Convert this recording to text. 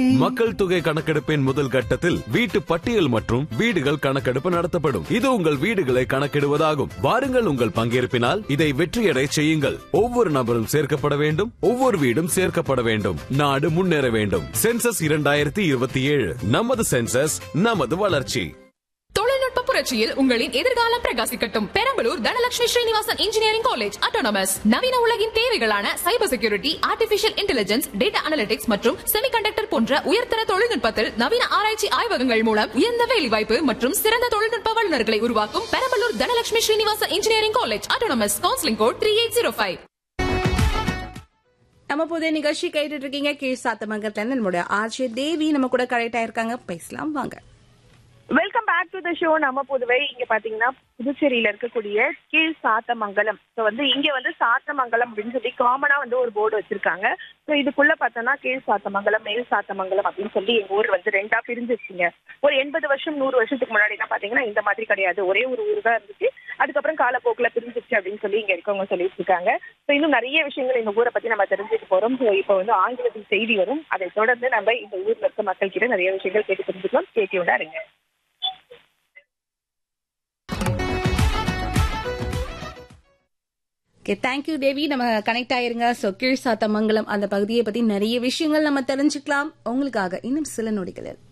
மக்கள் தொகை கணக்கெடுப்பின் முதல் கட்டத்தில் வீட்டு பட்டியல் மற்றும் வீடுகள் கணக்கெடுப்பு நடத்தப்படும் இது உங்கள் வீடுகளை கணக்கிடுவதாகும் வாருங்கள் உங்கள் பங்கேற்பினால் இதை வெற்றியடை செய்யுங்கள் ஒவ்வொரு நபரும் சேர்க்கப்பட வேண்டும் ஒவ்வொரு வீடும் சேர்க்கப்பட வேண்டும் நாடு முன்னேற வேண்டும் சென்சஸ் இரண்டாயிரத்தி இருபத்தி ஏழு நமது சென்சஸ் நமது வளர்ச்சி தொழில்நுட்ப புரட்சியில் உங்களின் எதிர்காலம் பிரகாசிக்கட்டும் Perambalur Dhanalakshmi Srinivasan engineering college autonomous நவீன உலகின் தேவைகளான cyber security artificial intelligence data analytics மற்றும் செமிகண்டக்டர் போன்ற உயர்தர தொழில்நுட்பத்தில் நவீன ஆராய்ச்சி ஆய்வகங்கள் மூலம் உயர்ந்த வேலைவாய்ப்பு மற்றும் சிறந்த தொழில்நுட்ப வல்லுநர்களை உருவாக்கும் Perambalur Dhanalakshmi Srinivasan engineering college autonomous counselling code three eight zero five நம்ம புதிய நிகழ்ச்சி கேட்டுட்டு இருக்கீங்க கீழ் சாத்தமங்கத்துல இருந்து நம்மளுடைய ஆர்ஜே தேவி நம்ம கூட கரெக்ட் ஆயிருக்காங்க பேசலாம் வாங்க welcome back to the show நம்ம புதுவை இங்க பாத்தீங்கன்னா புதுச்சேரியில இருக்கக்கூடிய கீழ் சாத்தமங்கலம் ஸோ வந்து இங்க வந்து சாத்தமங்கலம் அப்படின்னு சொல்லி காமனா வந்து ஒரு போர்டு வச்சிருக்காங்க ஸோ இதுக்குள்ள பார்த்தோம்னா கீழ் சாத்தமங்கலம் மேல் சாத்தமங்கலம் அப்படின்னு சொல்லி எங்க ஊர் வந்து ரெண்டா பிரிஞ்சிருச்சுங்க ஒரு எண்பது வருஷம் நூறு வருஷத்துக்கு முன்னாடி தான் பாத்தீங்கன்னா இந்த மாதிரி கிடையாது ஒரே ஒரு ஊர் தான் இருந்துச்சு அதுக்கப்புறம் காலப்போக்குல பிரிஞ்சிருச்சு அப்படின்னு சொல்லி இங்க இருக்கவங்க சொல்லிட்டு இருக்காங்க ஸோ இன்னும் நிறைய விஷயங்கள் இந்த ஊரை பத்தி நம்ம தெரிஞ்சுக்க போறோம் ஸோ இப்போ வந்து ஆங்கிலத்தில் செய்தி வரும் அதை தொடர்ந்து நம்ம இந்த ஊர்ல இருக்க மக்கள் கிட்ட நிறைய விஷயங்கள் கேட்டு தெரிஞ்சுக்கலாம் கேட்டியோட இருங்க ஓகே தேங்க்யூ தேவி நம்ம கனெக்ட் ஆயிருங்க ஸோ கீழ் சாத்தமங்கலம் அந்த பகுதியை பத்தி நிறைய விஷயங்கள் நம்ம தெரிஞ்சுக்கலாம் உங்களுக்காக இன்னும் சில நொடிகளில்